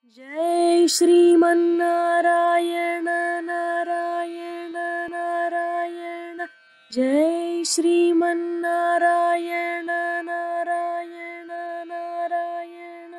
जय श्रीमन्नारायण नारायण नारायण जय श्रीमन्नारायण नारायण नारायण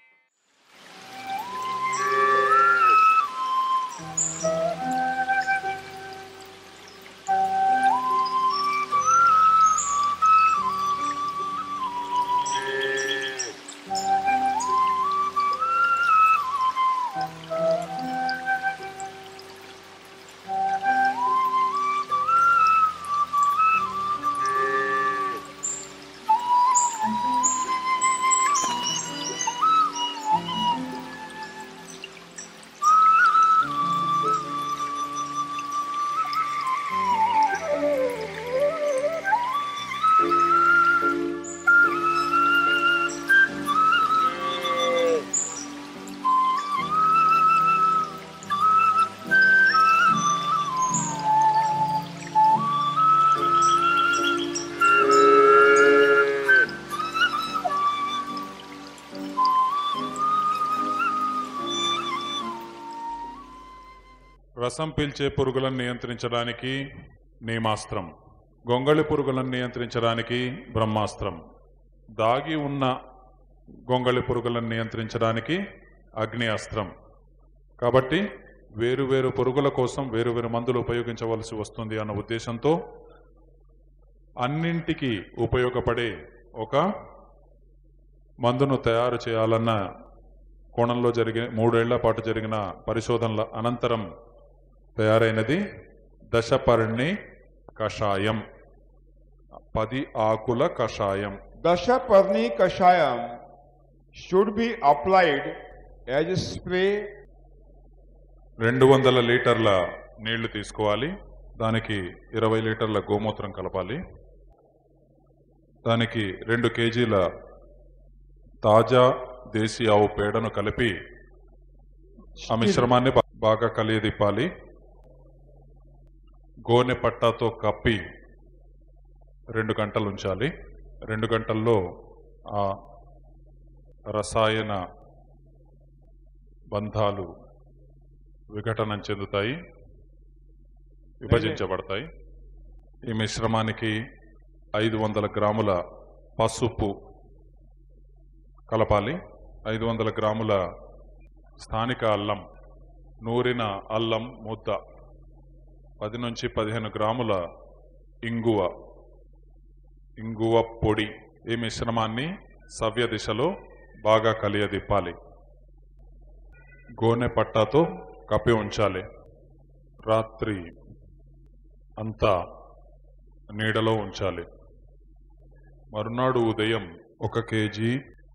రసం పీల్చే పురుగులను నియంత్రించడానికి నేమాస్త్రం గొంగళి పురుగులను నియంత్రించడానికి బ్రహ్మాస్త్రం దాగి ఉన్న గొంగళి పురుగులను నియంత్రించడానికి అగ్ని అస్త్రం కాబట్టి వేరు వేరు పురుగుల కోసం వేరు వేరు మందులు ఉపయోగించవలసి వస్తుంది అన్న ఉద్దేశంతో అన్నింటికి ఉపయోగపడే ఒక మందును తయారు చేయాలన్న కోణంలో జరిగిన మూడేళ్ల పాటు జరిగిన పరిశోధనల అనంతరం తయారైనది దశపర్ణి కషాయం పది ఆకుల కషాయం Dashaparni Kashayam should be applied as a spray రెండు వందల లీటర్ల నీళ్లు తీసుకోవాలి దానికి ఇరవై లీటర్ల గోమూత్రం కలపాలి దానికి రెండు కేజీల తాజా దేశీ ఆవు పేడను కలిపి ఆ మిశ్రమాన్ని బా- బాగా కలియదిప్పాలి గోనె పట్టాతో కప్పి రెండు గంటలు ఉంచాలి రెండు గంటల్లో ఆ రసాయన బంధాలు విఘటనం చెందుతాయి విభజించబడతాయి ఈ మిశ్రమానికి ఐదు వందల గ్రాముల పసుపు కలపాలి ఐదు వందల గ్రాముల స్థానిక అల్లం నూరిన అల్లం ముద్ద పది నుంచి పదిహేను గ్రాముల ఇంగువ ఇంగువ పొడి ఈ మిశ్రమాన్ని సవ్య దిశలో బాగా కలియదిప్పాలి గోనె పట్టాతో కప్పి ఉంచాలి రాత్రి అంతా నీడలో ఉంచాలి మరునాడు ఉదయం ఒక కేజీ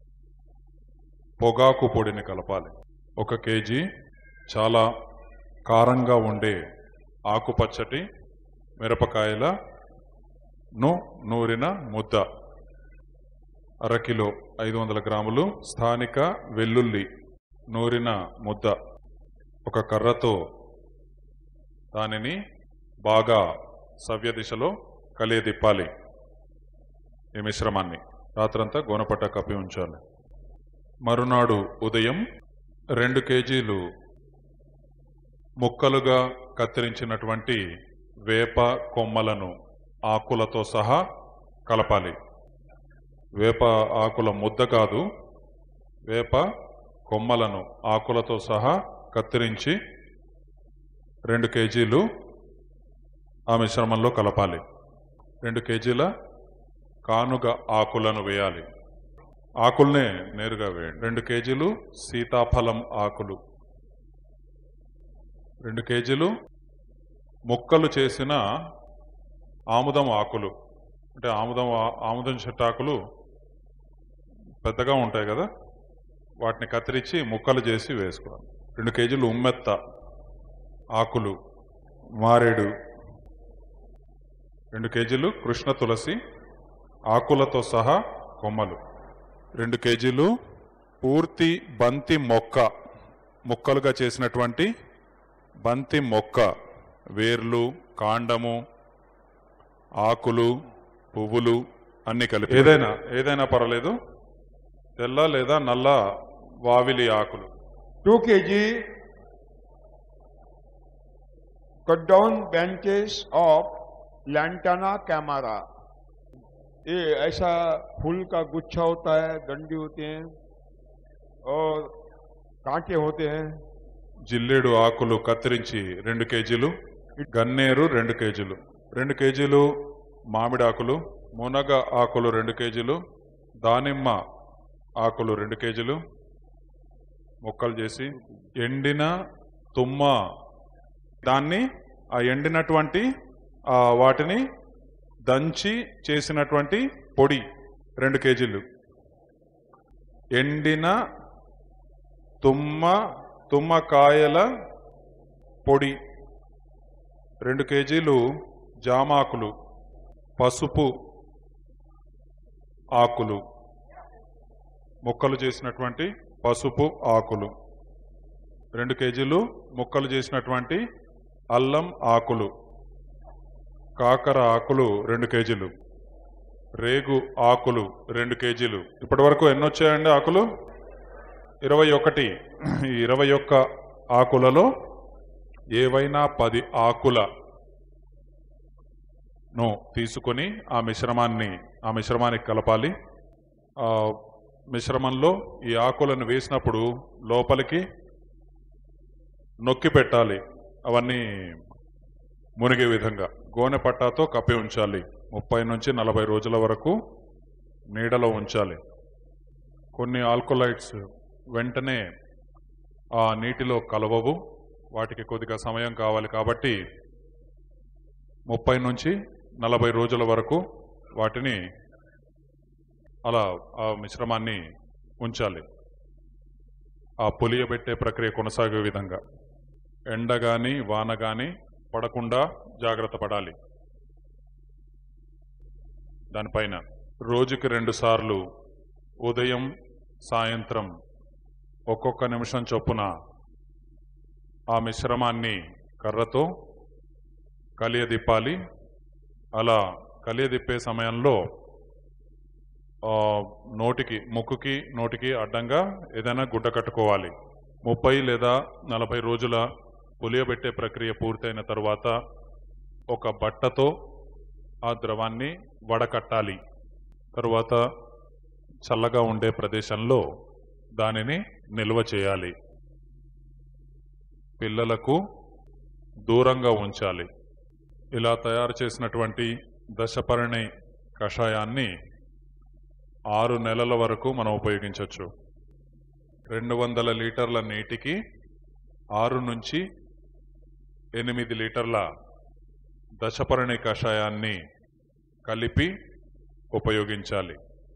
పొగాకు పొడిని కలపాలి ఒక కేజీ చాలా కారంగా ఉండే ఆకుపచ్చటి మిరపకాయల ను నూరిన ముద్ద అరకిలో ఐదు వందల గ్రాములు స్థానిక వెల్లుల్లి నూరిన ముద్ద ఒక కర్రతో దానిని బాగా సవ్య దిశలో కలియదిప్పాలి ఈ మిశ్రమాన్ని రాత్రంతా గోనపట్ట కప్పి ఉంచాలి మరునాడు ఉదయం రెండు కేజీలు ముక్కలుగా కత్తిరించినటువంటి వేప కొమ్మలను ఆకులతో సహా కలపాలి వేప ఆకుల ముద్ద కాదు వేప కొమ్మలను ఆకులతో సహా కత్తిరించి రెండు కేజీలు ఆ మిశ్రమంలో కలపాలి రెండు కేజీల కానుగ ఆకులను వేయాలి ఆకుల్నే నేరుగా వేయండి రెండు కేజీలు సీతాఫలం ఆకులు రెండు కేజీలు ముక్కలు చేసిన ఆముదం ఆకులు అంటే ఆముదం ఆ- ఆముదం చెట్టాకులు పెద్దగా ఉంటాయి కదా వాటిని కత్తిరించి ముక్కలు చేసి వేసుకోవాలి రెండు కేజీలు ఉమ్మెత్త ఆకులు మారేడు రెండు కేజీలు కృష్ణ తులసి ఆకులతో సహా కొమ్మలు రెండు కేజీలు పూర్తి బంతి మొక్క ముక్కలుగా చేసినటువంటి బంతి మొక్క వేర్లు కాండము ఆకులు పువ్వులు అన్ని కలిపి ఏదైనా ఏదైనా పర్వాలేదు తెల్ల లేదా నల్ల వావిలి ఆకులు 2 kg cut down branches of lantana camara ये ऐसा फूल का गुच्छा होता है डंडी होती हैं और कांटे होते हैं జిల్లేడు ఆకులు కత్తిరించి రెండు కేజీలు గన్నేరు రెండు కేజీలు రెండు కేజీలు మామిడి ఆకులు మునగ ఆకులు రెండు కేజీలు దానిమ్మ ఆకులు రెండు కేజీలు ముక్కలు చేసి ఎండిన తుమ్మ దాన్ని ఆ ఎండినటువంటి ఆ వాటిని దంచి చేసినటువంటి పొడి రెండు కేజీలు ఎండిన తుమ్మ తుమ్మకాయల పొడి రెండు కేజీలు జామాకులు పసుపు ఆకులు ముక్కలు చేసినటువంటి పసుపు ఆకులు రెండు కేజీలు ముక్కలు చేసినటువంటి అల్లం ఆకులు కాకర ఆకులు రెండు కేజీలు రేగు ఆకులు రెండు కేజీలు ఇప్పటి వరకు ఎన్ని వచ్చాయండి ఆకులు ఇరవై ఒకటి ఈ ఇరవై ఒక్క ఆకులలో ఏవైనా పది ఆకుల ను తీసుకొని ఆ మిశ్రమాన్ని ఆ మిశ్రమానికి కలపాలి ఆ మిశ్రమంలో ఈ ఆకులను వేసినప్పుడు లోపలికి నొక్కి పెట్టాలి అవన్నీ మునిగే విధంగా గోనె పట్టాతో కప్పి ఉంచాలి ముప్పై నుంచి నలభై రోజుల వరకు నీడలో ఉంచాలి కొన్ని ఆల్కలైట్స్ వెంటనే ఆ నీటిలో కలవవు వాటికి కొద్దిగా సమయం కావాలి కాబట్టి ముప్పై నుంచి నలభై రోజుల వరకు వాటిని అలా ఆ మిశ్రమాన్ని ఉంచాలి ఆ పులియబెట్టే ప్రక్రియ కొనసాగే విధంగా ఎండ గాని వాన గాని పడకుండా జాగ్రత్త పడాలి దానిపైన రోజుకి రెండు సార్లు ఉదయం సాయంత్రం ఒక్కొక్క నిమిషం చొప్పున ఆ మిశ్రమాన్ని కర్రతో కలియదిప్పాలి అలా కలియదిప్పే సమయంలో ఆ, నోటికి ముక్కుకి నోటికి అడ్డంగా ఏదైనా గుడ్డ కట్టుకోవాలి ముప్పై లేదా నలభై రోజుల పులియబెట్టే ప్రక్రియ పూర్తయిన తరువాత ఒక బట్టతో ఆ ద్రవాన్ని వడకట్టాలి తరువాత చల్లగా ఉండే ప్రదేశంలో దానిని నిల్వ చేయాలి పిల్లలకు దూరంగా ఉంచాలి ఇలా తయారు చేసినటువంటి దశపరిణి కషాయాన్ని ఆరు నెలల వరకు మనం ఉపయోగించవచ్చు రెండు వందల లీటర్ల నీటికి ఆరు నుంచి ఎనిమిది లీటర్ల దశపరిణి కషాయాన్ని కలిపి ఉపయోగించాలి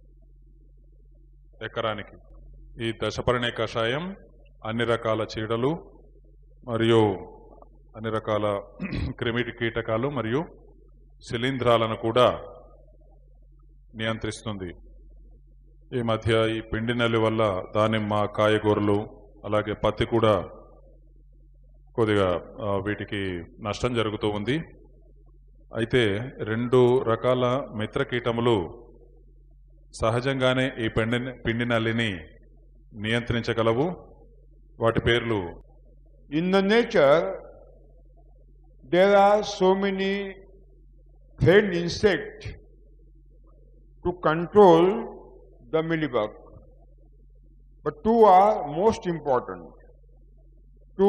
ఎకరానికి ఈ దశపరిణి కషాయం అన్ని రకాల చీడలు మరియు అన్ని రకాల క్రిమి కీటకాలు మరియు శిలీంధ్రాలను కూడా నియంత్రిస్తుంది ఈ మధ్య ఈ పిండి నల్లి వల్ల దానిమ్మ కాయగూరలు అలాగే పత్తి కూడా కొద్దిగా ఆ, వీటికి నష్టం జరుగుతూ ఉంది అయితే రెండు రకాల మిత్ర కీటములు సహజంగానే ఈ పిండి పిండి నల్లిని నియంత్రించగలవు వాటి పేర్లు In the nature, there are so many friend insects to control the millibug. But two are most important. Two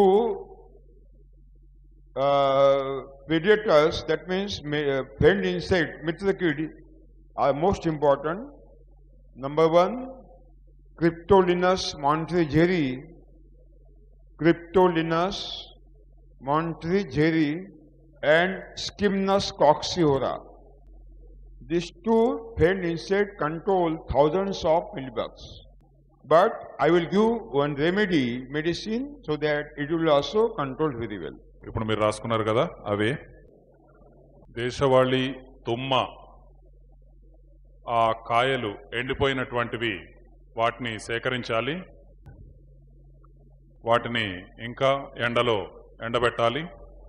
uh, predators, that means ma- uh, friend insect, mitrakid, are most important. Number one, Cryptolinus montrigeri, Cryptolinus montrigeri, and Skimnus cocciora. These two friend insect control thousands of millibugs. But I will give one remedy, medicine, so that it will also control very well. ఇప్పుడు మీరు రాసుకున్నారు కదా అవి దేశవాళీ తుమ్మ ఆ కాయలు ఎండిపోయినటువంటివి వాటిని సేకరించాలి వాటిని ఇంకా ఎండలో ఎండబెట్టాలి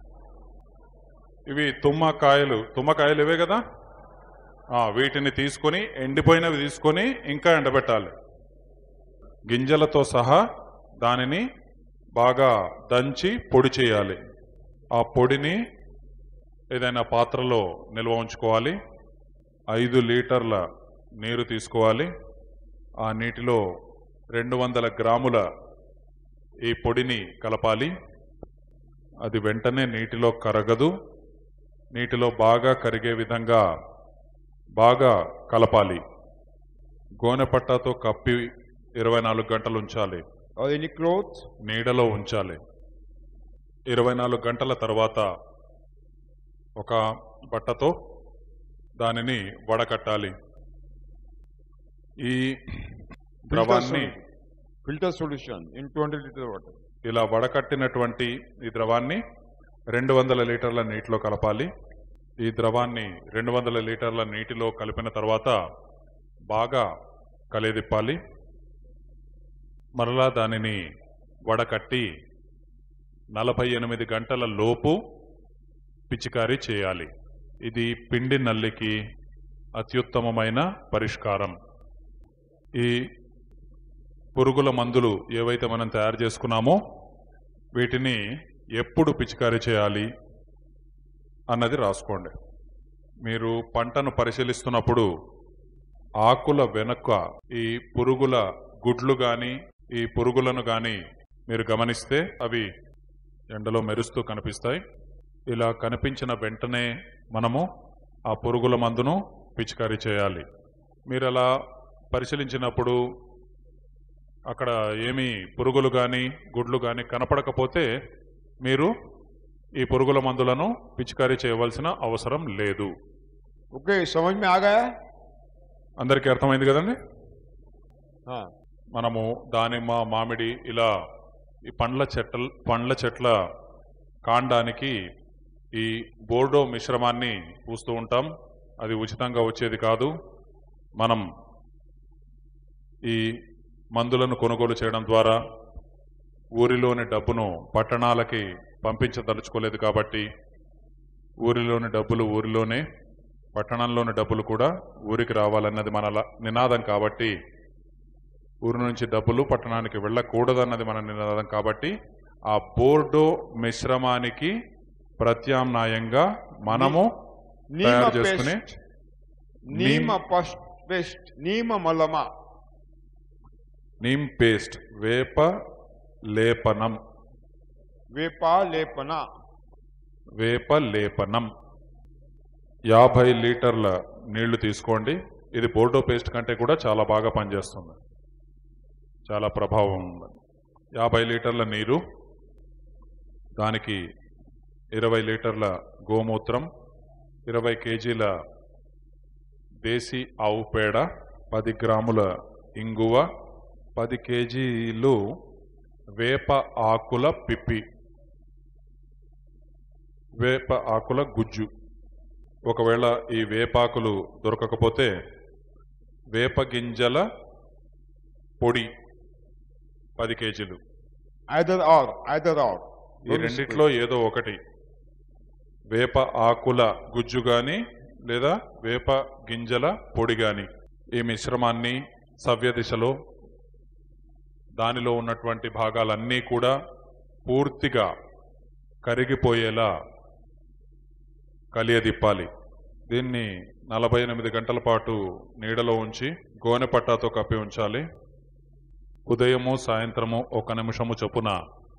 ఇవి తుమ్మ కాయలు తుమ్మ కాయలు ఇవే కదా ఆ, వీటిని తీసుకొని ఎండిపోయినవి తీసుకొని ఇంకా ఎండబెట్టాలి గింజలతో సహా దానిని బాగా దంచి పొడి చేయాలి ఆ పొడిని ఏదైనా పాత్రలో నిల్వ ఉంచుకోవాలి ఐదు లీటర్ల నీరు తీసుకోవాలి ఆ నీటిలో రెండు వందల గ్రాముల ఈ పొడిని కలపాలి అది వెంటనే నీటిలో కరగదు నీటిలో బాగా కరిగే విధంగా బాగా కలపాలి గోనె పట్టాతో కప్పి ఇరవై నాలుగు గంటలు ఉంచాలి or any cloth. నీడలో ఉంచాలి ఇరవై నాలుగు గంటల తర్వాత ఒక బట్టతో దానిని వడకట్టాలి ఈ Filter, ద్రవాన్ని sol- filter solution in 200 liter water. ఇలా వడకట్టినటువంటి ఈ ద్రవాన్ని రెండు వందల లీటర్ల నీటిలో కలపాలి ఈ ద్రవాన్ని రెండు వందల లీటర్ల నీటిలో కలిపిన తర్వాత బాగా కలిదిప్పాలి మరలా దానిని వడకట్టి నలభై ఎనిమిది గంటల లోపు పిచికారీ చేయాలి ఇది పిండి నల్లికి అత్యుత్తమమైన పరిష్కారం ఈ పురుగుల మందులు ఏవైతే మనం తయారు చేసుకున్నామో వీటిని ఎప్పుడు పిచికారీ చేయాలి అన్నది రాసుకోండి మీరు పంటను పరిశీలిస్తున్నప్పుడు ఆకుల వెనక ఈ పురుగుల గుడ్లు గాని ఈ పురుగులను గాని మీరు గమనిస్తే అవి ఎండలో మెరుస్తూ కనిపిస్తాయి ఇలా కనిపించిన వెంటనే మనము ఆ పురుగుల మందును పిచికారీ చేయాలి మీరు అలా పరిశీలించినప్పుడు అక్కడ ఏమీ పురుగులు కానీ గుడ్లు కానీ కనపడకపోతే మీరు ఈ పురుగుల మందులను పిచికారీ చేయవలసిన అవసరం లేదు Okay, समझ में आ गया అందరికీ అర్థమైంది కదండి हाँ మనము దానిమ్మ మామిడి ఇలా ఈ పండ్ల చెట్ల పండ్ల చెట్ల కాండానికి ఈ బోర్డో మిశ్రమాన్ని పూస్తూ ఉంటాం అది ఉచితంగా వచ్చేది కాదు మనం ఈ మందులను కొనుగోలు చేయడం ద్వారా ఊరిలోని డబ్బును పట్టణాలకి పంపించదలుచుకోలేదు కాబట్టి ఊరిలోని డబ్బులు ఊరిలోనే పట్టణంలోని డబ్బులు కూడా ఊరికి రావాలన్నది మన ల- నినాదం కాబట్టి ఊరి నుంచి డబ్బులు పట్టణానికి వెళ్ళకూడదన్నది మన నినాదం కాబట్టి ఆ బోర్డో మిశ్రమానికి ప్రత్యామ్నాయంగా మనము नीम తయారు చేసుకునే paste neem paste paste neem मलमा నీమ్ పేస్ట్ వేప లేపనం वेपा लेपना వేప లేపనం యాభై లీటర్ల నీళ్లు తీసుకోండి ఇది బోర్డో పేస్ట్ కంటే కూడా చాలా బాగా పనిచేస్తుంది చాలా ప్రభావం ఉంది యాభై లీటర్ల నీరు దానికి ఇరవై లీటర్ల గోమూత్రం ఇరవై కేజీల దేశీ ఆవు పేడ పది గ్రాముల ఇంగువ పది కేజీలు వేప ఆకుల పిప్పి వేప ఆకుల గుజ్జు ఒకవేళ ఈ వేపాకులు దొరకకపోతే వేప గింజల పొడి పది కేజీలు either or either or ఈ రెండిట్లో ఏదో ఒకటి వేప ఆకుల గుజ్జు గాని లేదా వేప గింజల పొడి గాని ఈ మిశ్రమాన్ని సవ్య దిశలో దానిలో ఉన్నటువంటి భాగాలన్నీ కూడా పూర్తిగా కరిగిపోయేలా కలియదిప్పాలి దీన్ని నలభై ఎనిమిది గంటల పాటు నీడలో ఉంచి గోనె పట్టాతో కప్పి ఉంచాలి ఉదయము సాయంత్రము ఒక నిమిషము చొప్పున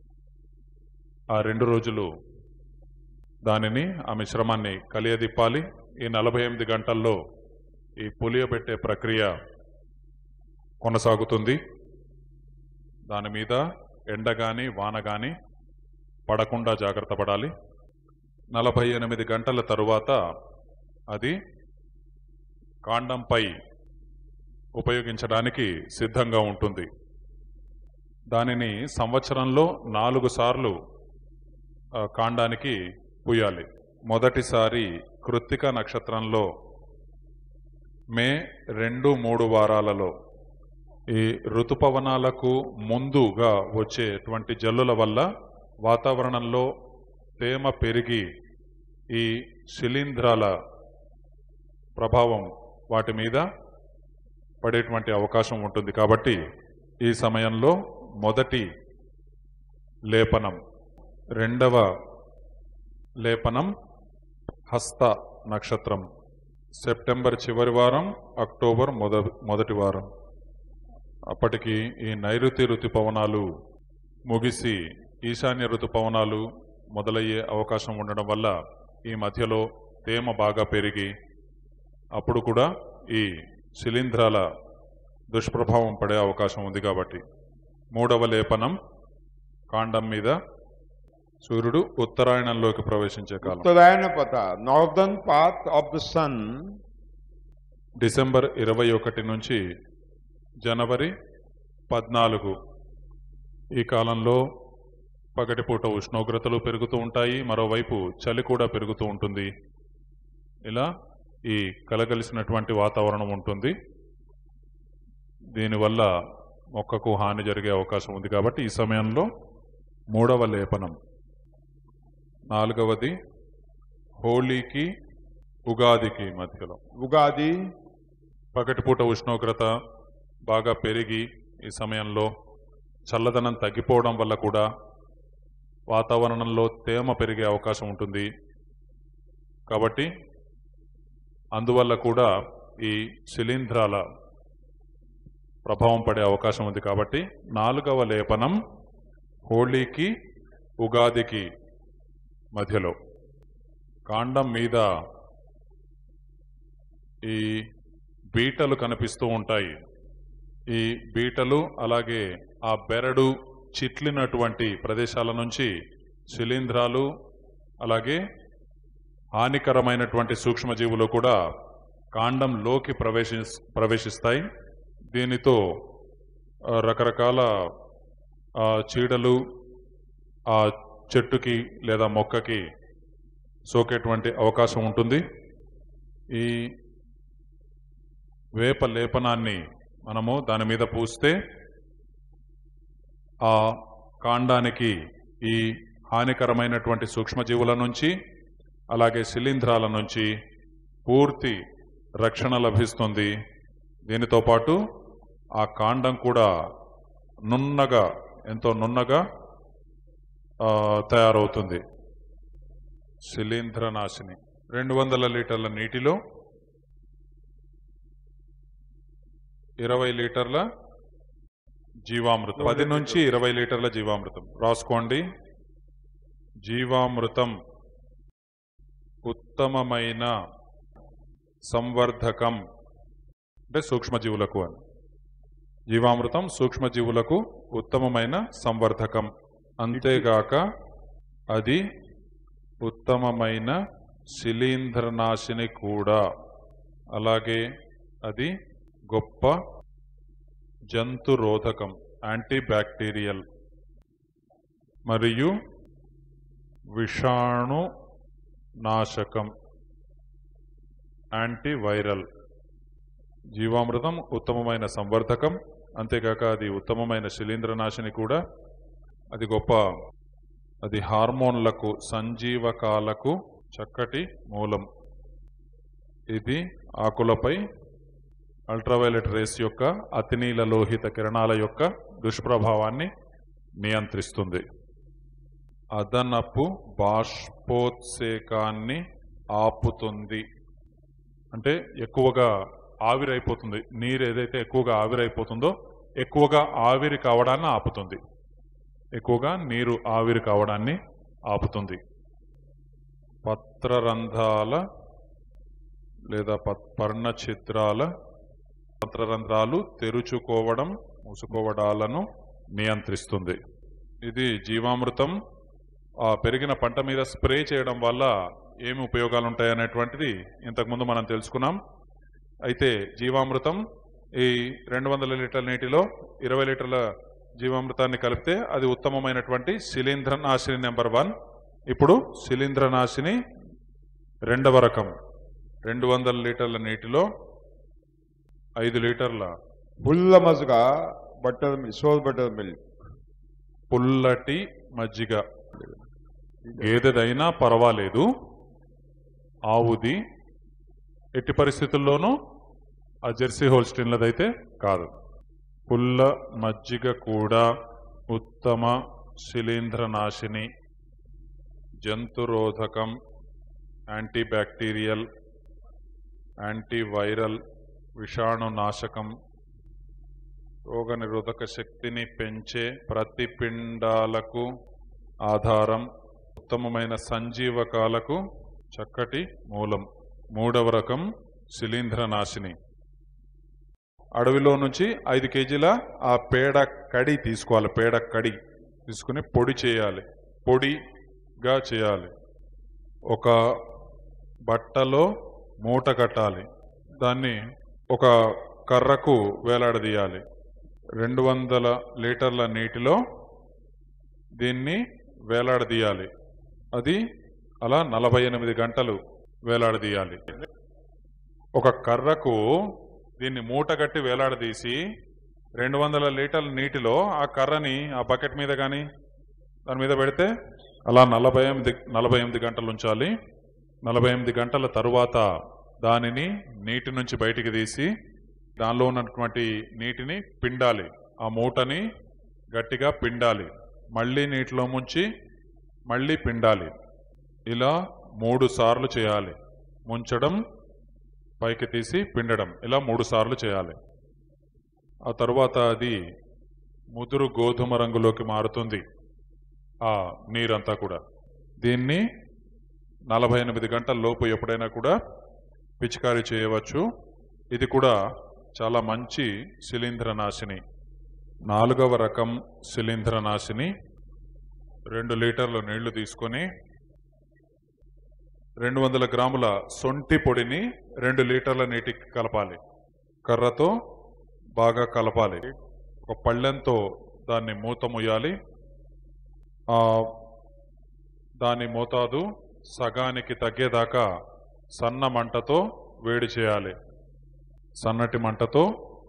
ఆ రెండు రోజులు దానిని ఆ మిశ్రమాన్ని కలియదిప్పాలి ఈ నలభై ఎనిమిది గంటల్లో ఈ పులియబెట్టే ప్రక్రియ కొనసాగుతుంది దాని మీద ఎండ గాని వాన గాని పడకుండా జాగ్రత్త పడాలి నలభై ఎనిమిది గంటల తరువాత అది కాండంపై ఉపయోగించడానికి సిద్ధంగా ఉంటుంది దానిని సంవత్సరంలో నాలుగు సార్లు ఆ, కాండానికి పూయాలి మొదటిసారి కృత్తిక నక్షత్రంలో మే రెండు మూడు వారాలలో ఈ ఋతుపవనాలకు ముందుగా వచ్చేటువంటి జల్లుల వల్ల వాతావరణంలో తేమ పెరిగి ఈ శిలీంధ్రాల ప్రభావం వాటి మీద పడేటువంటి అవకాశం ఉంటుంది కాబట్టి ఈ సమయంలో మొదటి లేపనం రెండవ లేపనం హస్త నక్షత్రం సెప్టెంబర్ చివరి వారం అక్టోబర్ మొద మొదటి వారం అప్పటికి ఈ నైరుతి ఋతుపవనాలు ముగిసి ఈశాన్య ఋతుపవనాలు మొదలయ్యే అవకాశం ఉండడం వల్ల ఈ మధ్యలో తేమ బాగా పెరిగి అప్పుడు కూడా ఈ శిలీంధ్రాల దుష్ప్రభావం పడే అవకాశం ఉంది కాబట్టి మూడవ లేపనం కాండం మీద సూర్యుడు ఉత్తరాయణంలోకి ప్రవేశించే కాలం Uttarayana Pata, northern path of the sun, December ఇరవై ఒకటి నుంచి జనవరి పద్నాలుగు ఈ కాలంలో పగటిపూట ఉష్ణోగ్రతలు పెరుగుతూ ఉంటాయి మరోవైపు చలి కూడా పెరుగుతూ ఉంటుంది ఇలా ఈ కలగలిసినటువంటి వాతావరణం ఉంటుంది దీనివల్ల మొక్కకు హాని జరిగే అవకాశం ఉంది కాబట్టి ఈ సమయంలో మూడవ లేపనం నాలుగవది హోళీకి ఉగాదికి మధ్యలో Ugadi, పగటిపూట ఉష్ణోగ్రత బాగా పెరిగి ఈ సమయంలో చల్లదనం తగ్గిపోవడం వల్ల కూడా వాతావరణంలో తేమ పెరిగే అవకాశం ఉంటుంది కాబట్టి అందువల్ల కూడా ఈ శిలీంధ్రాల ప్రభావం పడే అవకాశం ఉంది కాబట్టి నాలుగవ లేపనం హోళీకి ఉగాదికి మధ్యలో కాండం మీద ఈ బీటలు కనిపిస్తూ ఉంటాయి ఈ బీటలు అలాగే ఆ బెరడు చిట్లినటువంటి ప్రదేశాల నుంచి శిలీంధ్రాలు అలాగే హానికరమైనటువంటి సూక్ష్మజీవులు కూడా కాండంలోకి ప్రవేశి ప్రవేశిస్తాయి దీనితో ఆ, రకరకాల ఆ, చీడలు ఆ చెట్టుకి లేదా మొక్కకి సోకేటువంటి అవకాశం ఉంటుంది ఈ వేప లేపనాన్ని మనము దాని మీద పూస్తే ఆ కాండానికి ఈ హానికరమైనటువంటి సూక్ష్మజీవుల నుంచి అలాగే శిలీంధ్రాల నుంచి పూర్తి రక్షణ లభిస్తుంది దీనితో పాటు ఆ కాండం కూడా నున్నగా ఎంతో నున్నగా ఆ, తయారవుతుంది శిలీంధ్రనాశిని రెండు వందల లీటర్ల నీటిలో ఇరవై లీటర్ల జీవామృతం పది నుంచి ఇరవై లీటర్ల జీవామృతం రాసుకోండి జీవామృతం ఉత్తమమైన సంవర్ధకం అంటే సూక్ష్మజీవులకు అని జీవామృతం సూక్ష్మజీవులకు ఉత్తమమైన సంవర్ధకం అంతేగాక అది ఉత్తమమైన శిలీంధ్రనాశిని కూడా అలాగే అది గొప్ప జంతురోధకం యాంటీ బ్యాక్టీరియల్ మరియు విషాణు నాశకం యాంటీ వైరల్ జీవామృతం ఉత్తమమైన సంవర్ధకం అంతేకాక అది ఉత్తమమైన శిలీంద్రనాశిని కూడా అది గొప్ప అది హార్మోన్లకు సంజీవకాలకు చక్కటి మూలం ఇది ఆకులపై అల్ట్రావైలెట్ రేస్ యొక్క అతినీల లోహిత కిరణాల యొక్క దుష్ప్రభావాన్ని నియంత్రిస్తుంది అదనపు బాష్పోత్సేకాన్ని ఆపుతుంది అంటే ఎక్కువగా ఆవిరైపోతుంది నీరు ఏదైతే ఎక్కువగా ఆవిరైపోతుందో ఎక్కువగా ఆవిరి కావడాన్ని ఆపుతుంది ఎక్కువగా నీరు ఆవిరి కావడాన్ని ఆపుతుంది పత్రరంధ్రాల లేదా ప- పర్ణ ఛిద్రాల పత్రరంధ్రాలు తెరుచుకోవడం మూసుకోవడాలను నియంత్రిస్తుంది ఇది జీవామృతం ఆ పెరిగిన పంట మీద స్ప్రే చేయడం వల్ల ఏమి ఉపయోగాలు ఉంటాయి అనేటువంటిది ఇంతకుముందు మనం తెలుసుకున్నాం అయితే జీవామృతం ఈ రెండు వందల లీటర్ల నీటిలో ఇరవై లీటర్ల జీవామృతాన్ని కలిపితే అది ఉత్తమమైనటువంటి శిలీంద్రనాశిని నెంబర్ వన్ ఇప్పుడు శిలీంద్రనాశిని రెండవ రకం రెండు వందల లీటర్ల నీటిలో ఐదు లీటర్ల Bulla Mazga, buttermilk, sour buttermilk. పుల్లటి మజ్జిగ ఏదైనా పర్వాలేదు ఆవుది ఎట్టి పరిస్థితుల్లోనూ ఆ జెర్సీ హోల్స్టీన్లదైతే కాదు పుల్ల మజ్జిగ కూడా ఉత్తమ శిలీంధ్రనాశిని జంతురోధకం యాంటీబ్యాక్టీరియల్ యాంటీవైరల్ విషాణునాశకం రోగనిరోధక శక్తిని పెంచే ప్రతిపిండాలకు ఆధారం ఉత్తమమైన సంజీవకాలకు చక్కటి మూలం మూడవ రకం శిలీంధ్రనాశిని అడవిలో నుంచి ఐదు కేజీల ఆ పేడ కడి తీసుకోవాలి పేడ కడి తీసుకుని పొడి చేయాలి పొడిగా చేయాలి ఒక బట్టలో మూట కట్టాలి దాన్ని ఒక కర్రకు వేలాడదీయాలి రెండు వందల లీటర్ల నీటిలో దీన్ని వేలాడదీయాలి అది అలా నలభై ఎనిమిది గంటలు వేలాడదీయాలి ఒక కర్రకు దీన్ని మూట కట్టి వేలాడదీసి రెండు వందల లీటర్ల నీటిలో ఆ కర్రని ఆ బకెట్ మీద కానీ దాని మీద పెడితే అలా నలభై ఎనిమిది నలభై ఎనిమిది గంటలు ఉంచాలి నలభై ఎనిమిది గంటల తరువాత దానిని నీటి నుంచి బయటికి తీసి దానిలో ఉన్నటువంటి నీటిని పిండాలి ఆ మూటని గట్టిగా పిండాలి మళ్ళీ నీటిలో ముంచి మళ్ళీ పిండాలి ఇలా మూడు సార్లు చేయాలి ముంచడం పైకి తీసి పిండడం ఇలా మూడు సార్లు చేయాలి ఆ తరువాత అది ముదురు గోధుమ రంగులోకి మారుతుంది ఆ నీరంతా కూడా దీన్ని నలభై ఎనిమిది గంటల లోపు ఎప్పుడైనా కూడా పిచికారీ చేయవచ్చు ఇది కూడా చాలా మంచి శిలీంధ్రనాశిని నాలుగవ రకం శిలీంధ్రనాశిని రెండు లీటర్లు నీళ్లు తీసుకొని రెండు వందల గ్రాముల సొంటి పొడిని రెండు లీటర్ల నీటికి కలపాలి కర్రతో బాగా కలపాలి ఒక పళ్ళెంతో దాన్ని మూత ముయ్యాలి ఆ దాని మోతాదు సగానికి తగ్గేదాకా సన్న మంటతో వేడి చేయాలి సన్నటి మంటతో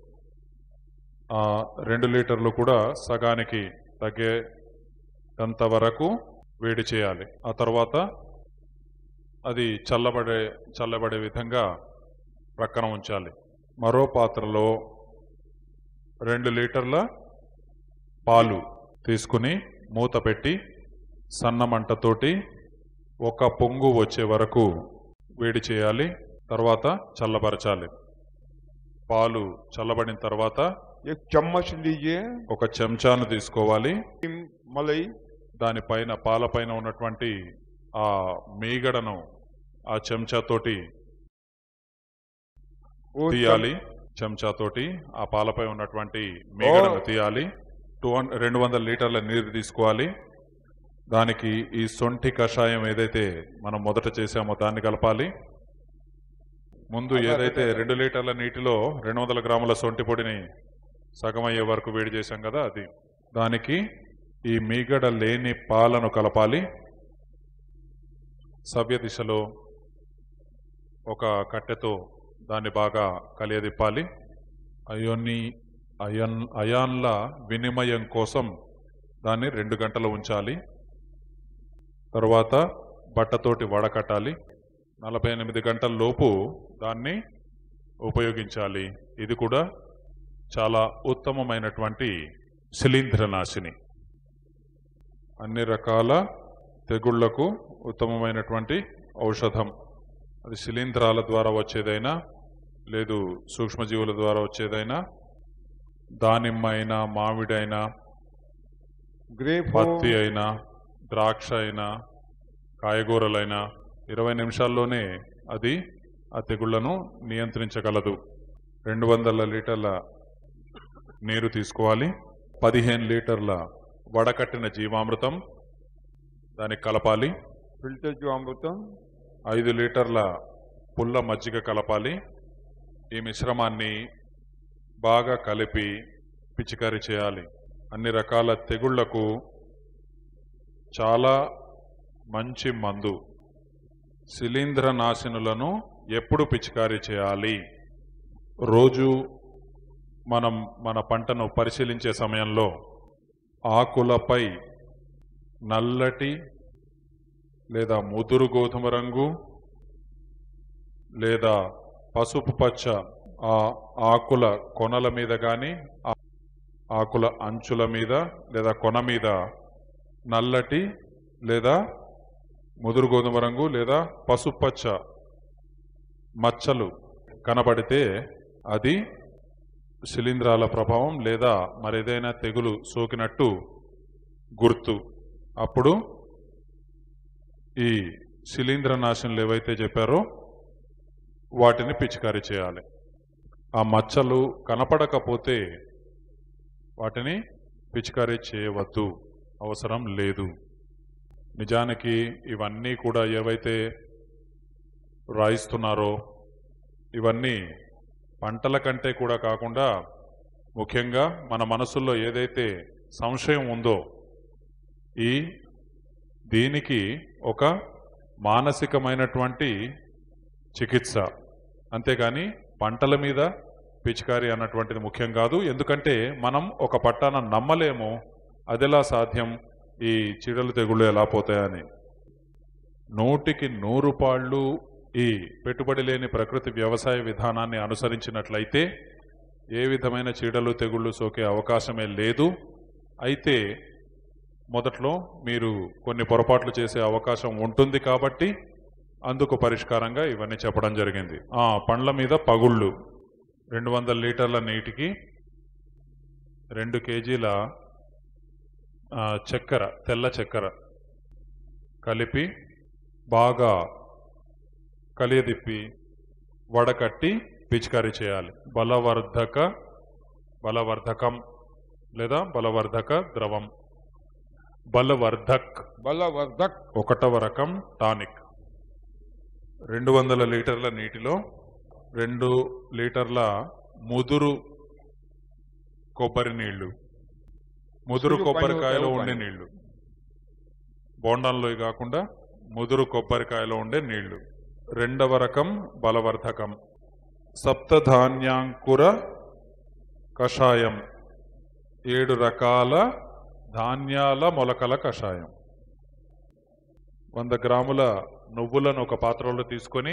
ఆ రెండు లీటర్లు కూడా సగానికి తగ్గేంత వరకు వేడి చేయాలి ఆ తర్వాత అది చల్లబడే చల్లబడే విధంగా ప్రక్కన ఉంచాలి మరో పాత్రలో రెండు లీటర్ల పాలు తీసుకుని మూత పెట్టి సన్న మంటతోటి ఒక పొంగు వచ్చే వరకు వేడి చేయాలి తర్వాత చల్లబరచాలి పాలు చల్లబడిన తర్వాత एक चम्मच लीजिए ఒక చెంచాను తీసుకోవాలి मलाई దానిపైన పాలపైన ఉన్నటువంటి ఆ మీగడను ఆ చెంచాతోటి वो తీయాలి చెంచాతోటి ఆ పాలపై ఉన్నటువంటి మీగడను తీయాలి టూ రెండు వందల లీటర్ల నీరు తీసుకోవాలి దానికి ఈ సొంఠి కషాయం ఏదైతే మనం మొదట చేసామో దాన్ని కలపాలి ముందు ఏదైతే రెండు లీటర్ల నీటిలో రెండు వందల గ్రాముల సొంటి పొడిని సగం అయ్యే వరకు వేడి చేశాం కదా అది దానికి ఈ మీగడ లేని పాలను కలపాలి సవ్య దిశలో ఒక కట్టెతో దాన్ని బాగా కలియదిప్పాలి అయోని అయన్ అయాన్ల వినిమయం కోసం దాన్ని రెండు గంటలు ఉంచాలి తరువాత బట్టతోటి వడకట్టాలి నలభై ఎనిమిది గంటల లోపు దాన్ని ఉపయోగించాలి ఇది కూడా చాలా ఉత్తమమైనటువంటి శిలీంధ్రనాశిని అన్ని రకాల తెగుళ్లకు ఉత్తమమైనటువంటి ఔషధం అది శిలీంధ్రాల ద్వారా వచ్చేదైనా లేదు సూక్ష్మజీవుల ద్వారా వచ్చేదైనా దానిమ్మ అయినా మామిడైనా ग्रेप हो పత్తి అయినా ద్రాక్ష అయినా కాయగూరలైనా ఇరవై నిమిషాల్లోనే అది ఆ తెగుళ్లను నియంత్రించగలదు రెండు వందల లీటర్ల నీరు తీసుకోవాలి పదిహేను లీటర్ల వడకట్టిన జీవామృతం దానికి కలపాలి फिल्टर जो अमृतम ఐదు లీటర్ల పుల్ల మజ్జిగ కలపాలి ఈ మిశ్రమాన్ని బాగా కలిపి పిచికారీ చేయాలి అన్ని రకాల తెగుళ్లకు చాలా మంచి మందు శిలీంధ్ర నాశనులను ఎప్పుడు పిచికారీ చేయాలి రోజు మనం మన పంటను పరిశీలించే సమయంలో ఆకులపై నల్లటి లేదా ముదురు గోధుమ రంగు లేదా పసుపు పచ్చ ఆ ఆకుల కొనల మీద కానీ ఆకుల అంచుల మీద లేదా కొన మీద నల్లటి లేదా ముదురు గోధుమ రంగు లేదా పసుపచ్చ మచ్చలు కనబడితే అది శిలీంధ్రాల ప్రభావం లేదా మరేదైనా తెగులు సోకినట్టు గుర్తు అప్పుడు ఈ శిలీంద్ర నాశనలు ఏవైతే చెప్పారో వాటిని పిచికారీ చేయాలి ఆ మచ్చలు కనపడకపోతే వాటిని పిచికారీ చేయవద్దు అవసరం లేదు నిజానికి ఇవన్నీ కూడా ఏవైతే రాయిస్తున్నారో ఇవన్నీ పంటల కంటే కూడా కాకుండా ముఖ్యంగా మన మనసుల్లో ఏదైతే సంశయం ఉందో ఈ దీనికి ఒక మానసికమైనటువంటి చికిత్స అంతేగాని పంటల మీద పిచికారి అన్నటువంటిది ముఖ్యం కాదు ఎందుకంటే మనం ఒక పట్టాన నమ్మలేము అదెలా సాధ్యం ఈ చీడలు తెగుళ్ళు ఎలా పోతాయని నూటికి నూరు పాళ్ళు ఈ పెట్టుబడి లేని ప్రకృతి వ్యవసాయ విధానాన్ని అనుసరించినట్లయితే ఏ విధమైన చీడలు తెగుళ్ళు సోకే అవకాశమే లేదు అయితే మొదట్లో మీరు కొన్ని పొరపాట్లు చేసే అవకాశం ఉంటుంది కాబట్టి అందుకు పరిష్కారంగా ఇవన్నీ చెప్పడం జరిగింది ఆ పండ్ల మీద పగుళ్ళు రెండు వందల లీటర్ల నీటికి రెండు కేజీల ఆ, చక్కెర తెల్ల చక్కెర కలిపి బాగా కలియదిప్పి వడకట్టి పిచికారీ చేయాలి బలవర్ధక బలవర్ధకం లేదా బలవర్ధక ద్రవం బలవర్ధక్ Balavardak. ఒకటవ రకం టానిక్ రెండు వందల లీటర్ల నీటిలో రెండు లీటర్ల ముదురు కొబ్బరి నీళ్లు ముదురు ముదురు కొబ్బరికాయలో పైన ఉండే పైన. నీళ్లు బోండాల్లో కాకుండా ముదురు కొబ్బరికాయలో ఉండే నీళ్లు రెండవ రకం బలవర్ధకం సప్తధాన్యాంకుర కషాయం ఏడు రకాల ధాన్యాల మొలకల కషాయం వంద గ్రాముల నువ్వులను ఒక పాత్రలో తీసుకొని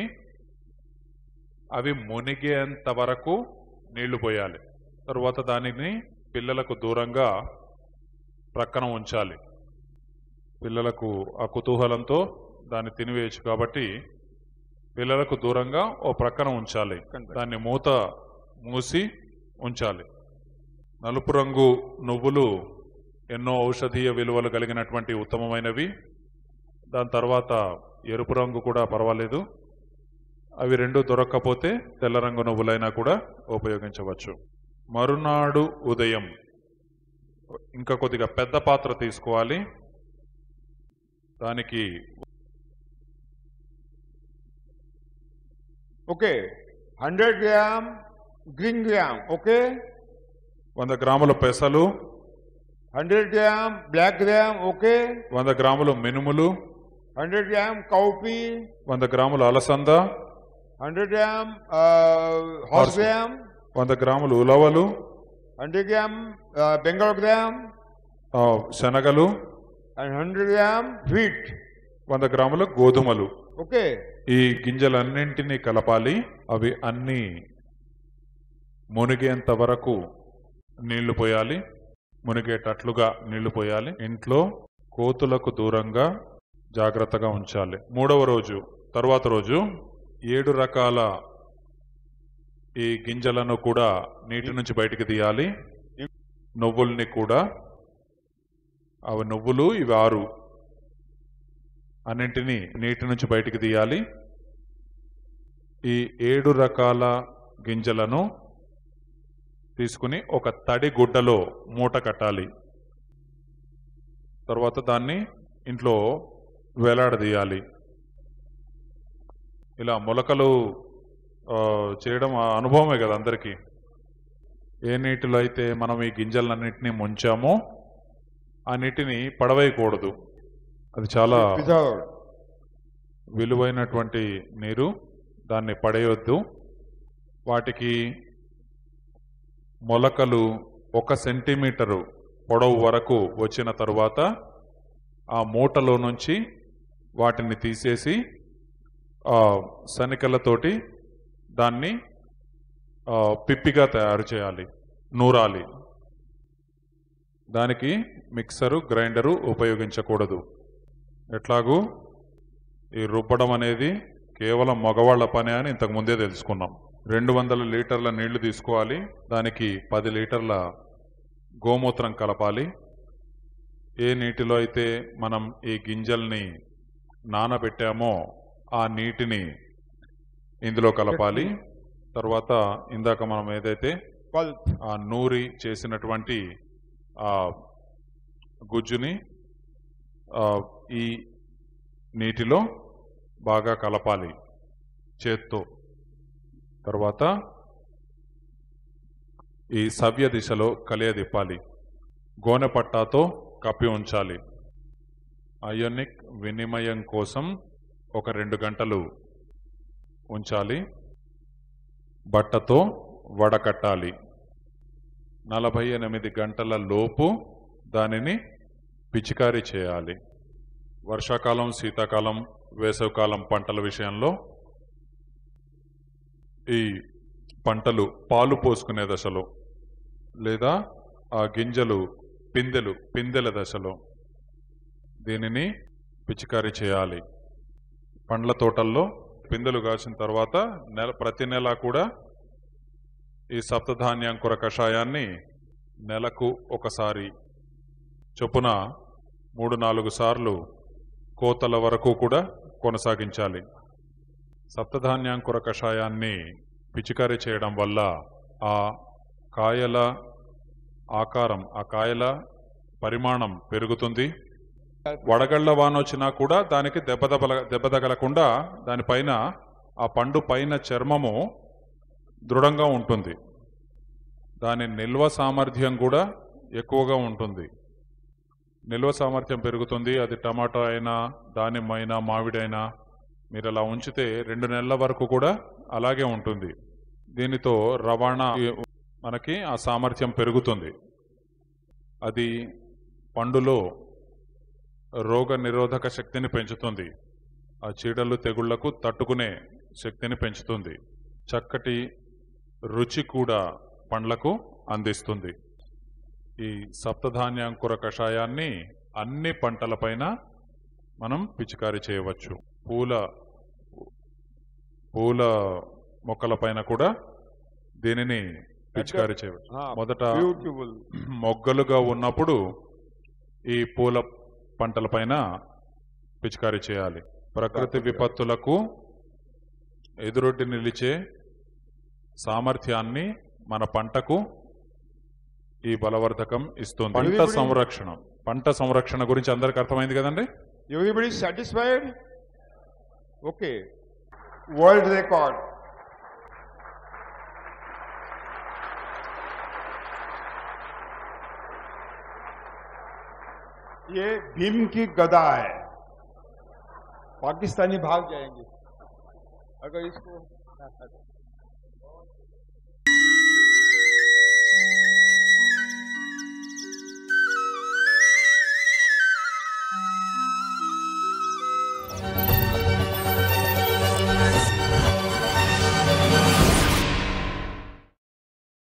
అవి మునిగేంత వరకు నీళ్లు పోయాలి తరువాత దానిని పిల్లలకు దూరంగా ప్రక్కన ఉంచాలి పిల్లలకు ఆ కుతూహలంతో దాన్ని తినివేయచ్చు కాబట్టి పిల్లలకు దూరంగా ఓ ప్రక్కన ఉంచాలి దాన్ని మూత మూసి ఉంచాలి నలుపు రంగు నువ్వులు ఎన్నో ఔషధీయ విలువలు కలిగినటువంటి ఉత్తమమైనవి దాని తర్వాత ఎరుపు రంగు కూడా పర్వాలేదు అవి రెండు దొరక్కపోతే తెల్ల రంగు నువ్వులైనా కూడా ఉపయోగించవచ్చు మరునాడు ఉదయం ఇంకా కొద్దిగా పెద్ద పాత్ర తీసుకోవాలి దానికి Okay. 100 gram green gram. Okay. వంద గ్రాముల పెసలు 100 gram black gram. Okay. వంద గ్రాములు మినుములు 100 gram cowpea. వంద గ్రాములు అలసంద 100 gram uh, horse Horse. gram. వంద గ్రాములు ఉలవలు 100 gram uh, bengal gram. ఆ, శనగలు And 100 gram wheat. వంద గ్రాముల గోధుమలు Okay. ఈ గింజలన్నింటినీ కలపాలి అవి అన్నీ మునిగేంత వరకు నీళ్లు పోయాలి మునిగేటట్లుగా నీళ్లు పోయాలి ఇంట్లో కోతులకు దూరంగా జాగ్రత్తగా ఉంచాలి మూడవ రోజు తరువాత రోజు ఏడు రకాల ఈ గింజలను కూడా నీటి నుంచి బయటికి తీయాలి నువ్వుల్ని కూడా అవి నువ్వులు ఇవి ఆరు అన్నింటినీ నీటి నుంచి బయటికి తీయాలి ఈ ఏడు రకాల గింజలను తీసుకుని ఒక తడి గుడ్డలో మూట కట్టాలి తర్వాత దాన్ని ఇంట్లో వేలాడదీయాలి ఇలా మొలకలు ఆ, చేయడం ఆ అనుభవమే కదా అందరికీ ఏ నీటిలో అయితే మనం ఈ గింజలన్నింటినీ ముంచామో ఆ నీటిని పడవేయకూడదు అది చాలా Preserved. విలువైనటువంటి నీరు దాన్ని పడేయొద్దు వాటికి మొలకలు ఒక సెంటీమీటరు పొడవు వరకు వచ్చిన తరువాత ఆ మూటలో నుంచి వాటిని తీసేసి ఆ సనికలతోటి దాన్ని ఆ, పిప్పిగా తయారు చేయాలి నూరాలి దానికి మిక్సరు గ్రైండరు ఉపయోగించకూడదు ఎట్లాగూ ఈ రుబ్బడం అనేది కేవలం మగవాళ్ల పని అని ఇంతకు ముందే తెలుసుకున్నాం రెండు వందల లీటర్ల నీళ్లు తీసుకోవాలి దానికి పది లీటర్ల గోమూత్రం కలపాలి ఏ నీటిలో అయితే మనం ఈ గింజల్ని నానబెట్టామో ఆ నీటిని ఇందులో కలపాలి తర్వాత ఇందాక మనం ఏదైతే Pulp. ఆ నూరి చేసినటువంటి ఆ గుజ్జుని ఆ, ఈ నీటిలో బాగా కలపాలి చేత్తో తర్వాత ఈ సవ్య దిశలో కలియదిప్పాలి గోనె పట్టాతో కప్పి ఉంచాలి అయోనిక్ వినిమయం కోసం ఒక రెండు గంటలు ఉంచాలి బట్టతో వడకట్టాలి నలభై ఎనిమిది గంటల లోపు దానిని పిచికారీ చేయాలి వర్షాకాలం శీతాకాలం వేసవికాలం పంటల విషయంలో ఈ పంటలు పాలు పోసుకునే దశలో లేదా ఆ గింజలు పిందెలు పిందెల దశలో దీనిని పిచికారీ చేయాలి పండ్ల తోటల్లో పిందెలు కాసిన తర్వాత నెల ప్రతి నెల కూడా ఈ సప్తధాన్యాంకుర కషాయాన్ని నెలకు ఒకసారి చొప్పున మూడు నాలుగు సార్లు కోతల వరకు కూడా కొనసాగించాలి సప్తధాన్యాంకుర కషాయాన్ని పిచికారీ చేయడం వల్ల ఆ కాయల ఆకారం ఆ కాయల పరిమాణం పెరుగుతుంది వడగళ్ల వాన వచ్చినా కూడా దానికి దెబ్బ దెబ్బల దెబ్బ తగలకుండా దానిపైన ఆ పండు పైన చర్మము దృఢంగా ఉంటుంది దాని నిల్వ సామర్థ్యం కూడా ఎక్కువగా ఉంటుంది నిల్వ సామర్థ్యం పెరుగుతుంది అది టమాటో అయినా దానిమ్మ అయినా మామిడైనా మీరు అలా ఉంచితే రెండు నెలల వరకు కూడా అలాగే ఉంటుంది దీనితో రవాణా మనకి ఆ సామర్థ్యం పెరుగుతుంది అది పండులో రోగ నిరోధక శక్తిని పెంచుతుంది ఆ చీడలు తెగుళ్లకు తట్టుకునే శక్తిని పెంచుతుంది చక్కటి రుచి కూడా పండ్లకు అందిస్తుంది ఈ సప్తధాన్యాంకుర కషాయాన్ని అన్ని పంటలపైన మనం పిచికారీ చేయవచ్చు పూల పూల మొక్కలపైన కూడా దీనిని పిచికారీ చేయవచ్చు Ah, మొదట beautiful. మొగ్గలుగా ఉన్నప్పుడు ఈ పూల పంటలపైన పిచికారీ చేయాలి ప్రకృతి విపత్తులకు ఎదురొడ్డి నిలిచే సామర్థ్యాన్ని మన పంటకు ఈ బలవర్ధకం ఇస్తుంది పంట Everybody- సంరక్షణ పంట సంరక్షణ గురించి అందరికి అర్థమైంది కదండి Everybody satisfied? Okay. World record. ये भीम की गदा है पाकिस्तानी भाग जाएंगे अगर इसको